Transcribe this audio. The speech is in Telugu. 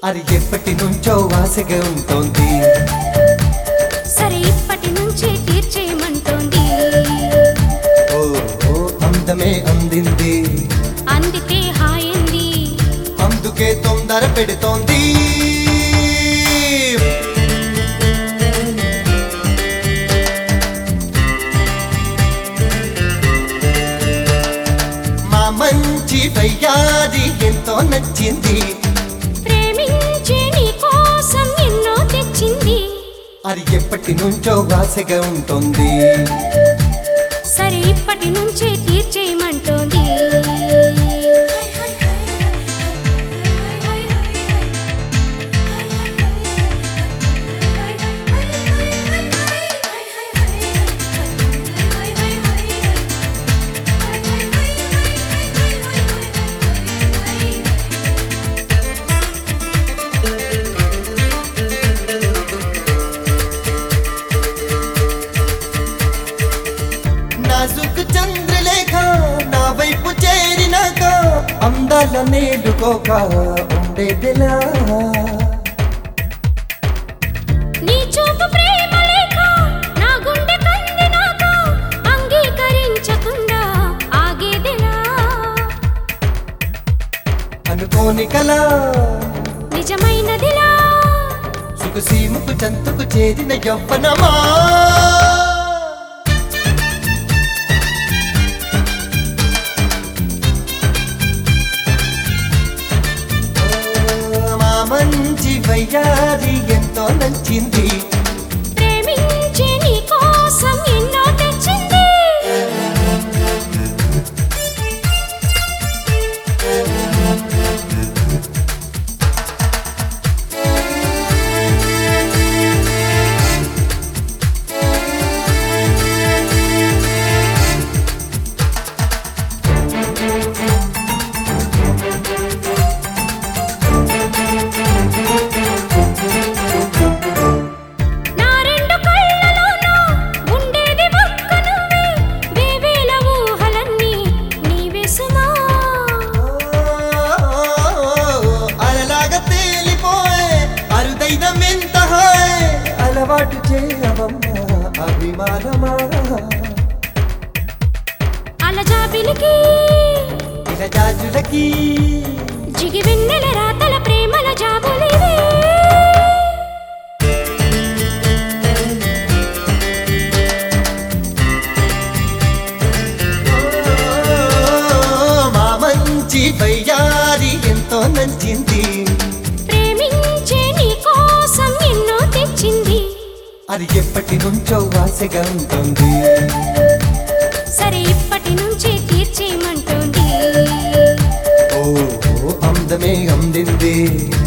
అది ఎప్పటి నుంచో వాసగా ఉంటుంది సరే ఇప్పటి నుంచే తీర్చేయమంటోంది ఓ ఓ అందమే అందింది అందుకే హాయింది అందుకే తొందర పెడుతోంది మా మంచి వయ్యాది ఎంతో నచ్చింది ప్రేమించే నీ కోసం ఎన్నో తెచ్చింది అది ఎప్పటి నుంచో వాసగా ఉంటుంది సరే ఇప్పటి నుంచే తీర్చేయమంటోంది నాజుకు చంద్రలేఖ నా వైపు చేరినాక అందాల నేలుకోక ఉండేదిలా నీ చూపు ప్రేమ లేఖ నా గుండె కందినాక అంగీకరించకుండా ఆగేదిలా అనుకోని కలా నిజమైనదిలా సుఖసీముకు చంతుకు చేరిన యవ్వనమా ఓ, మా మంచి వయ్యారి ఎంతో నచ్చింది ప్రేమించే నీ కోసం ఎన్నో తెచ్చింది నా రెండు కళ్ళలోనూ ఉండేది ఒక్క నువ్వే వేవేల ఊహలన్నీ నీవే సుమా అలలాగా తేలిపోయే అరుదైన మెంత హాయ్ అలవాటు చేయవమ్మా అభిమానమా అలజాబిలికి ఇలా జాజులకి జిగి వెన్నెల రాతల ప్రేమల జాబులివే ఓ, మా మంచి బయ్యారి ఎంతో నచ్చింది ప్రేమించే నీ కోసం ఎన్నో తెచ్చింది అది ఎప్పటి నుంచో వాసగా ఉంటుంది సరే ఇప్పటి నుంచే తీర్చేయమంటోంది ఓ అందమే అందింది